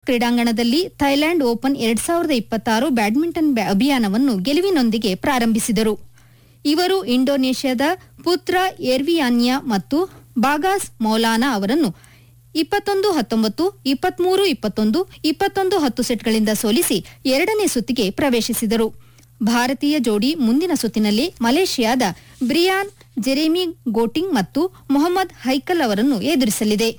ಕ್ರೀಡಾಂಗಣದಲ್ಲಿ Thailand open ಎರಡ್ ಸಾವಿರದ ಇಪ್ಪತ್ತಾರು ಬ್ಯಾಡ್ಮಿಂಟನ್ ಬ್ಯಾ- ಅಭಿಯಾನವನ್ನು ಗೆಲುವಿನೊಂದಿಗೆ ಪ್ರಾರಂಭಿಸಿದರು ಇವರು ಇಂಡೋನೇಷ್ಯಾದ ಪುತ್ರ ಎರ್ವಿಯಾನ್ಯಾ ಮತ್ತು ಬಾಗಾಸ್ ಮೌಲಾನಾ ಅವರನ್ನು ಇಪ್ಪತ್ತೊಂದು ಹತ್ತೊಂಬತ್ತು ಇಪ್ಪತ್ಮೂರು ಇಪ್ಪತ್ತೊಂದು ಇಪ್ಪತ್ತೊಂದು ಹತ್ತು ಸೆಟ್ಗಳಿಂದ ಸೋಲಿಸಿ ಎರಡನೇ ಸುತ್ತಿಗೆ ಪ್ರವೇಶಿಸಿದರು ಭಾರತೀಯ ಜೋಡಿ ಮುಂದಿನ ಸುತ್ತಿನಲ್ಲಿ ಮಲೇಷ್ಯಾದ ಬ್ರಿಯಾನ್ ಜೆರೆಮಿ ಗೋಟಿಂಗ್ ಮತ್ತು ಮೊಹಮ್ಮದ್ ಹೈಕಲ್ ಅವರನ್ನು ಎದುರಿಸಲಿದೆ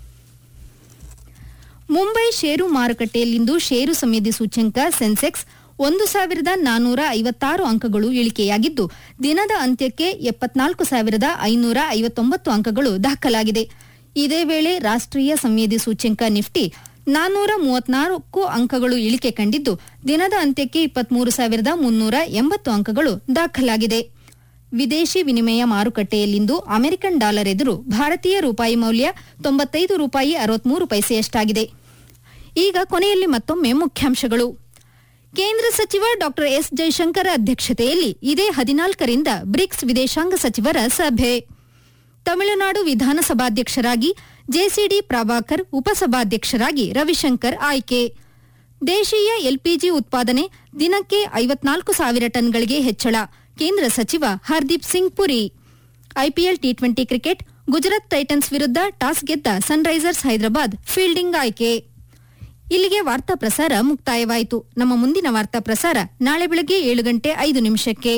ಮುಂಬೈ ಷೇರು ಮಾರುಕಟ್ಟೆಯಲ್ಲಿಂದು ಷೇರು ಸಂವೇದಿ ಸೂಚ್ಯಂಕ ಸೆನ್ಸೆಕ್ಸ್ ಒಂದು ಸಾವಿರದ ನಾನ್ನೂರ ಐವತ್ತಾರು ಅಂಕಗಳು ಇಳಿಕೆಯಾಗಿದ್ದು ದಿನದ ಅಂತ್ಯಕ್ಕೆ ಎಪ್ಪತ್ನಾಲ್ಕು ಸಾವಿರದ ಐನೂರ ಐವತ್ತೊಂಬತ್ತು ಅಂಕಗಳು ದಾಖಲಾಗಿದೆ ಇದೇ ವೇಳೆ ರಾಷ್ಟ್ರೀಯ ಸಂವೇದಿ ಸೂಚ್ಯಂಕ ನಿಫ್ಟಿ ನಾನ್ನೂರ ಮೂವತ್ನಾಲ್ಕು ಅಂಕಗಳು ಇಳಿಕೆ ಕಂಡಿದ್ದು ದಿನದ ಅಂತ್ಯಕ್ಕೆ ಇಪ್ಪತ್ಮೂರು ಸಾವಿರದ ಮುನ್ನೂರ ಎಂಬತ್ತು ಅಂಕಗಳು ದಾಖಲಾಗಿದೆ ವಿದೇಶಿ ವಿನಿಮಯ ಮಾರುಕಟ್ಟೆಯಲ್ಲಿಂದು ಅಮೆರಿಕನ್ ಡಾಲರ್ ಎದುರು ಭಾರತೀಯ ರೂಪಾಯಿ ಮೌಲ್ಯ ತೊಂಬತ್ತೈದು ರೂಪಾಯಿ ಅರವತ್ಮೂರು ಪೈಸೆಯಷ್ಟಾಗಿದೆ ಈಗ ಕೊನೆಯಲ್ಲಿ ಮತ್ತೊಮ್ಮೆ ಮುಖ್ಯಾಂಶಗಳು ಕೇಂದ್ರ ಸಚಿವ ಡಾ ಎಸ್ ಜೈಶಂಕರ್ ಅಧ್ಯಕ್ಷತೆಯಲ್ಲಿ ಇದೇ ಹದಿನಾಲ್ಕರಿಂದ ಬ್ರಿಕ್ಸ್ ವಿದೇಶಾಂಗ ಸಚಿವರ ಸಭೆ ತಮಿಳುನಾಡು ವಿಧಾನಸಭಾಧ್ಯಕ್ಷರಾಗಿ ಜೆಸಿಡಿ ಪ್ರಭಾಕರ್ ಉಪಸಭಾಧ್ಯಕ್ಷರಾಗಿ ರವಿಶಂಕರ್ ಆಯ್ಕೆ ದೇಶೀಯ ಎಲ್ಪಿಜಿ ಉತ್ಪಾದನೆ ದಿನಕ್ಕೆ ಐವತ್ನಾಲ್ಕು ಸಾವಿರ ಟನ್ಗಳಿಗೆ ಹೆಚ್ಚಳ ಕೇಂದ್ರ ಸಚಿವ Hardeep Singh Puri IPL T twenty cricket Gujarat titans ವಿರುದ್ಧ ಟಾಸ್ ಗೆದ್ದ ಸನ್ರೈಸರ್ಸ್ ಹೈದರಾಬಾದ್ ಫೀಲ್ಡಿಂಗ್ ಆಯ್ಕೆ ಇಲ್ಲಿಗೆ ವಾರ್ತಾ ಪ್ರಸಾರ ಮುಕ್ತಾಯವಾಯಿತು ನಮ್ಮ ಮುಂದಿನ ವಾರ್ತಾ ಪ್ರಸಾರ ನಾಳೆ ಬೆಳಗ್ಗೆ ಏಳು ಗಂಟೆ ಐದು ನಿಮಿಷಕ್ಕೆ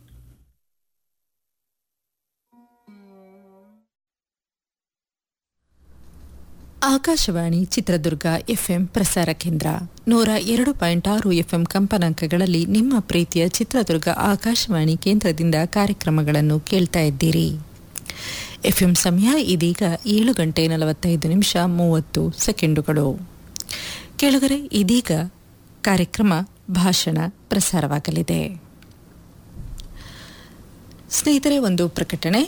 ಆಕಾಶವಾಣಿ ಚಿತ್ರದುರ್ಗ ಎಫ್ಎಂ ಪ್ರಸಾರ ಕೇಂದ್ರ ನೂರ ಎರಡು ಪಾಯಿಂಟ್ ಆರು ಎಫ್ಎಂ ಕಂಪನಾಂಕಗಳಲ್ಲಿ ನಿಮ್ಮ ಪ್ರೀತಿಯ ಚಿತ್ರದುರ್ಗ ಆಕಾಶವಾಣಿ ಕೇಂದ್ರದಿಂದ ಕಾರ್ಯಕ್ರಮಗಳನ್ನು ಕೇಳ್ತಾ ಇದ್ದೀರಿ ಎಫ್ಎಂ ಸಮಯ ಇದೀಗ ಏಳು ಗಂಟೆ ನಲವತ್ತೈದು ನಿಮಿಷ ಮೂವತ್ತು ಸೆಕೆಂಡುಗಳು ಕೆಳಗರೆ ಇದೀಗ ಕಾರ್ಯಕ್ರಮ ಭಾಷಣ ಪ್ರಸಾರವಾಗಲಿದೆ ಸ್ನೇಹಿತರೆ ಒಂದು ಪ್ರಕಟಣೆ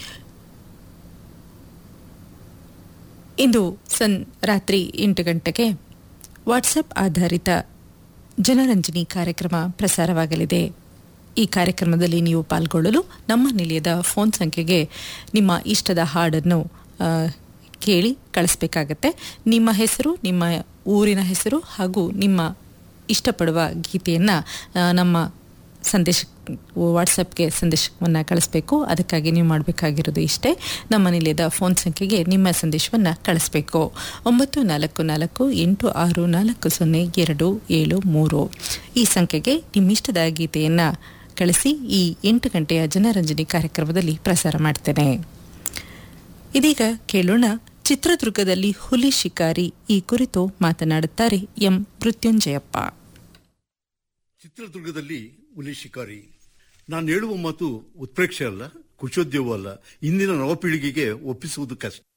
ಇಂದು ಸನ್ ರಾತ್ರಿ ಎಂಟು ಗಂಟೆಗೆ ವಾಟ್ಸಪ್ ಆಧಾರಿತ ಜನರಂಜನಿ ಕಾರ್ಯಕ್ರಮ ಪ್ರಸಾರವಾಗಲಿದೆ ಈ ಕಾರ್ಯಕ್ರಮದಲ್ಲಿ ನೀವು ಪಾಲ್ಗೊಳ್ಳಲು ನಮ್ಮ ನಿಲಯದ ಫೋನ್ ಸಂಖ್ಯೆಗೆ ನಿಮ್ಮ ಇಷ್ಟದ ಹಾಡನ್ನು ಆ, ಕೇಳಿ ಕಳಿಸ್ಬೇಕಾಗತ್ತೆ ನಿಮ್ಮ ಹೆಸರು ನಿಮ್ಮ ಊರಿನ ಹೆಸರು ಹಾಗೂ ನಿಮ್ಮ ಇಷ್ಟಪಡುವ ಗೀತೆಯನ್ನು ನಮ್ಮ ಸಂದೇಶ ವಾಟ್ಸಪ್ಗೆ ಸಂದೇಶವನ್ನು ಕಳಿಸ್ಬೇಕು ಅದಕ್ಕಾಗಿ ನೀವು ಮಾಡಬೇಕಾಗಿರೋದು ಇಷ್ಟೇ ನಮ್ಮ ನಿಲಯದ ಫೋನ್ ಸಂಖ್ಯೆಗೆ ನಿಮ್ಮ ಸಂದೇಶವನ್ನು ಕಳಿಸ್ಬೇಕು ಒಂಬತ್ತು ನಾಲ್ಕು ನಾಲ್ಕು ಎಂಟು ಆರು ನಾಲ್ಕು ಸೊನ್ನೆ ಎರಡು ಏಳು ಮೂರು ಈ ಸಂಖ್ಯೆಗೆ ನಿಮ್ಮಿಷ್ಟದ ಗೀತೆಯನ್ನು ಕಳಿಸಿ ಈ ಎಂಟು ಗಂಟೆಯ ಜನರಂಜನಿ ಕಾರ್ಯಕ್ರಮದಲ್ಲಿ ಪ್ರಸಾರ ಮಾಡ್ತೇನೆ ಇದೀಗ ಕೇಳೋಣ ಚಿತ್ರದುರ್ಗದಲ್ಲಿ ಹುಲಿ ಶಿಕಾರಿ ಈ ಕುರಿತು ಮಾತನಾಡುತ್ತಾರೆ ಎಂ ಮೃತ್ಯುಂಜಯಪ್ಪ ಚಿತ್ರದುರ್ಗದಲ್ಲಿ ಹುಲಿ ಶಿಕಾರಿ ನಾನು ಹೇಳುವ ಮಾತು ಉತ್ಪ್ರೇಕ್ಷೆ ಅಲ್ಲ ಕುಶೋದ್ಯವೂ ಅಲ್ಲ ಇಂದಿನ ನವಪೀಳಿಗೆಗೆ ಒಪ್ಪಿಸುವುದು ಕಷ್ಟ